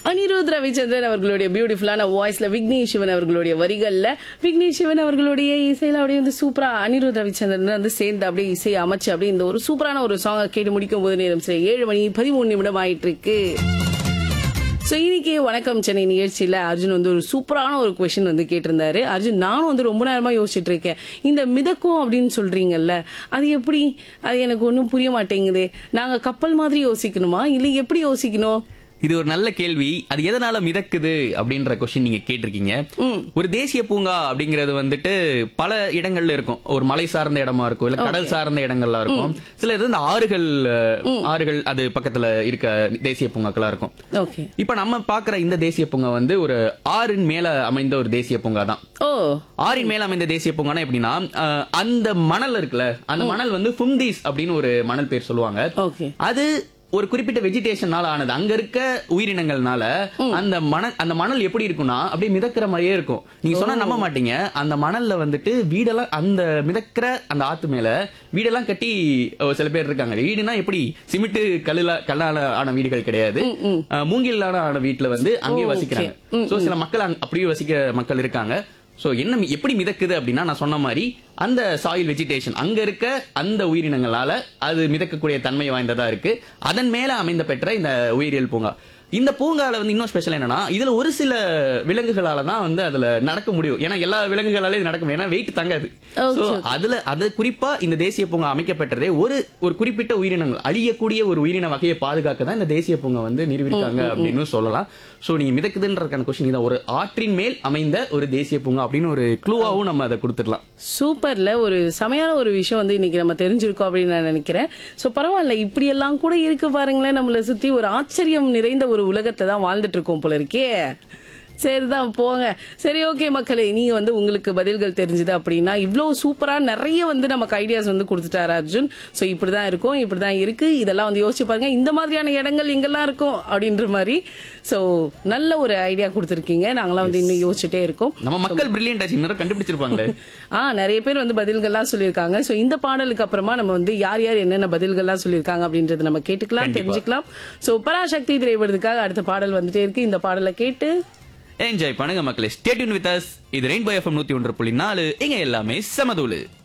அனிருத் ரவிச்சந்திரன் அவர்களுடைய பியூட்டிஃபுல்லான வாய்ஸ்ல விக்னேஷ் சிவன் அவர்களுடைய வரிகள்ல விக்னேஷ் சிவன் அவர்களுடைய இசையில அப்படியே வந்து சூப்பரா அனிருத் ரவிச்சந்திரன் வந்து சேர்ந்து அப்படியே இசை அமைச்சு அப்படியே இந்த ஒரு சூப்பரான ஒரு சாங்கை கேட்டு முடிக்கும் போது நேரம் சரி ஏழு மணி பதிமூணு நிமிடம் ஆயிட்டு இருக்கு ஸோ இன்னைக்கு வணக்கம் சென்னை நிகழ்ச்சியில் அர்ஜுன் வந்து ஒரு சூப்பரான ஒரு கொஷின் வந்து கேட்டிருந்தாரு அர்ஜுன் நானும் வந்து ரொம்ப நேரமா யோசிச்சுட்டு இருக்கேன் இந்த மிதக்கும் அப்படின்னு சொல்றீங்கல்ல அது எப்படி அது எனக்கு ஒன்றும் புரிய மாட்டேங்குது நாங்க கப்பல் மாதிரி யோசிக்கணுமா இல்லை எப்படி யோசிக்கணும் இது ஒரு நல்ல கேள்வி அது எதனால மிதக்குது அப்படின்ற கொஸ்டின் நீங்க கேட்டிருக்கீங்க ஒரு தேசிய பூங்கா அப்படிங்கிறது வந்துட்டு பல இடங்கள்ல இருக்கும் ஒரு மலை சார்ந்த இடமா இருக்கும் இல்ல கடல் சார்ந்த இடங்கள்ல இருக்கும் சில இது இந்த ஆறுகள் அஹ், ஆறுகள் அது பக்கத்துல இருக்க தேசிய பூங்காக்களா இருக்கும் ஓகே இப்ப நம்ம பாக்குற இந்த தேசிய பூங்கா வந்து ஒரு ஆறின் மேல அமைந்த ஒரு தேசிய பூங்கா தான் ஓ ஆறின் மேல அமைந்த தேசிய பூங்கானா எப்படின்னா அஹ், அந்த மணல் இருக்குல்ல அந்த மணல் வந்து ஃபும்தீஸ் அப்படின்னு ஒரு மணல் பேர் சொல்லுவாங்க ஓகே அது ஒரு குறிப்பிட்ட வெஜிடேஷனால ஆனது அங்க இருக்க உயிரினங்கள்னால அந்த மணல் அந்த மணல் எப்படி இருக்கும்னா அப்படியே மிதக்கிற மாதிரியே இருக்கும் நீங்க சொன்னா நம்ப மாட்டீங்க அந்த மணல்ல வந்துட்டு வீடெல்லாம் அந்த மிதக்கிற அந்த ஆத்து மேல வீடெல்லாம் கட்டி அஹ், சில பேர் இருக்காங்க வீடுனா எப்படி சிமெண்ட் கல்லுல கல்லால ஆன வீடுகள் கிடையாது அஹ், மூங்கிலான ஆன வீட்டுல வந்து அங்கேயே வசிக்கிறாங்க சோ சில மக்கள் அங்க- அப்படியே வசிக்க மக்கள் இருக்காங்க சோ என்ன மி- எப்படி மிதக்குது அப்படின்னா நான் சொன்ன மாதிரி அந்த சாயில் வெஜிடேஷன் அங்க இருக்க அந்த உயிரினங்களால அது மிதக்கக்கூடிய தன்மை வாய்ந்ததா இருக்கு அதன் மேல அமைந்த பெற்ற இந்த உயிரியல் பூங்கா இந்த பூங்கால வந்து இன்னும் ஸ்பெஷல் என்னன்னா இதுல ஒரு சில விலங்குகளால தான் வந்து அதுல நடக்க முடியும் ஏன்னா எல்லா விலங்குகளால இது நடக்க முடியும் ஏன்னா வெயிட் தங்காது Okay. So, அதுல அது குறிப்பா இந்த தேசிய பூங்கா அமைக்கப்பட்டதே ஒரு ஒரு குறிப்பிட்ட உயிரினங்கள் அழியக்கூடிய ஒரு உயிரின வகையை பாதுகாக்க தான் இந்த தேசிய பூங்கா வந்து நிறுவிருக்காங்க அப்படின்னு சொல்லலாம் சோ நீங்க மிதக்குதுன்றதுக்கான கொஸ்டின் இதான் ஒரு ஆற்றின் மேல் அமைந்த ஒரு தேசிய பூங்கா அப்படின்னு ஒரு க்ளூவாவும் நம்ம அதை கொடுத்துடலாம் சூப்பர்ல ஒரு செமையான ஒரு விஷயம் வந்து இன்னைக்கு நம்ம தெரிஞ்சிருக்கோம் அப்படின்னு நான் நினைக்கிறேன் சோ பரவாயில்ல இப்படி எல்லாம் கூட இருக்கு பாருங்களேன் நம்மளை சுத்தி ஒரு ஆச்சரியம் நிறைந்த ஒரு உலகத்தை தான் வாழ்ந்துட்டு இருக்கோம் போல இருக்கே சரிதான் போங்க சரி ஓகே மக்களே நீங்க வந்து உங்களுக்கு பதில்கள் தெரிஞ்சுது அப்படின்னா இவ்வளவு சூப்பரா நிறைய வந்து நமக்கு ஐடியாஸ் வந்து கொடுத்துட்டாரு அர்ஜுன் சோ இப்படிதான் இருக்கும் இப்படிதான் இருக்கு இதெல்லாம் வந்து யோசிச்சு பாருங்க இந்த மாதிரியான இடங்கள் எங்கெல்லாம் இருக்கும் அப்படின்ற மாதிரி சோ நல்ல ஒரு ஐடியா கொடுத்துருக்கீங்க நாங்களாம் வந்து இன்னும் யோசிச்சுட்டே இருக்கோம் நம்ம மக்கள் பிரில்லியன்ட் ஆச்சு இன்னும் கண்டுபிடிச்சிருப்பாங்களே ஆ நிறைய பேர் வந்து பதில்கள்லாம் சொல்லியிருக்காங்க சோ இந்த பாடலுக்கு அப்புறமா நம்ம வந்து யார் யார் என்னென்ன பதில்கள்லாம் சொல்லியிருக்காங்க அப்படின்றத நம்ம கேட்டுக்கலாம் கண்டிப்பா. தெரிஞ்சுக்கலாம் சோ பராசக்தி திரைப்படத்துக்காக அடுத்த பாடல் வந்துட்டே இருக்கு இந்த பாடலை கேட்டு என்ஜாய் பண்ணுங்க மக்களே ஸ்டேட்யூன் வித் அஸ் இது ரெயின்போ எஃப்எம் நூத்தி ஒன்று புள்ளி நாலு இங்க எல்லாமே சமதூளு